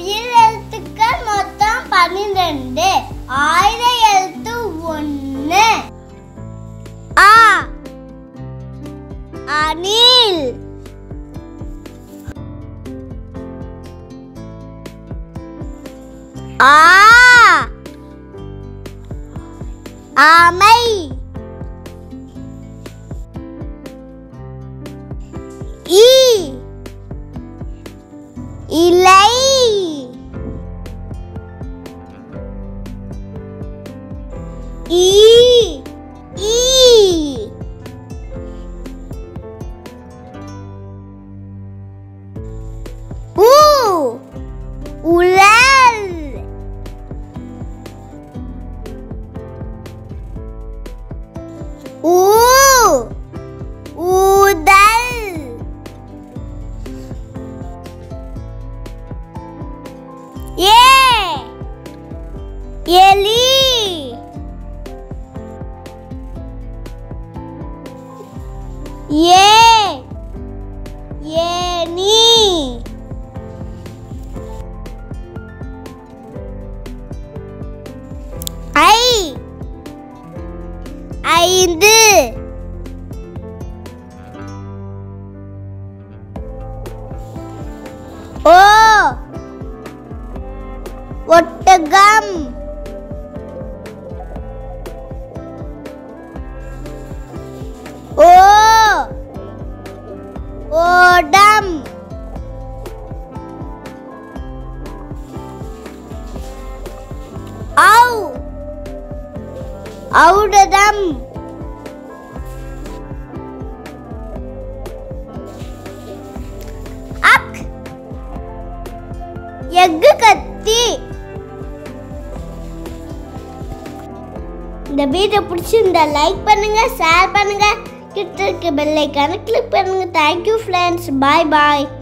உயிர் எழுத்துக்கள் மொத்தம் பன்னிரெண்டு ஆயுத எழுத்து ஒன்று ஆ அணில் ஆ ஆமை ஈ இலை ஈ ஈ ஊ உலல் ஊ ஊதல் ஏ எலி ஏ ஏனி ஐ ஐந்து ஓ ஒட்டகம் ஓ ஓடம் ஔ ஔடதம் அக் எக்கு கத்தி இந்த வீடியோ பிடிச்சிருந்தா லைக் பண்ணுங்க ஷேர் பண்ணுங்க கிட்ட இருக்க பெல் ஐக்கான கிளிக் பண்ணுங்க தேங்க்யூ ஃப்ரெண்ட்ஸ் பாய் பாய்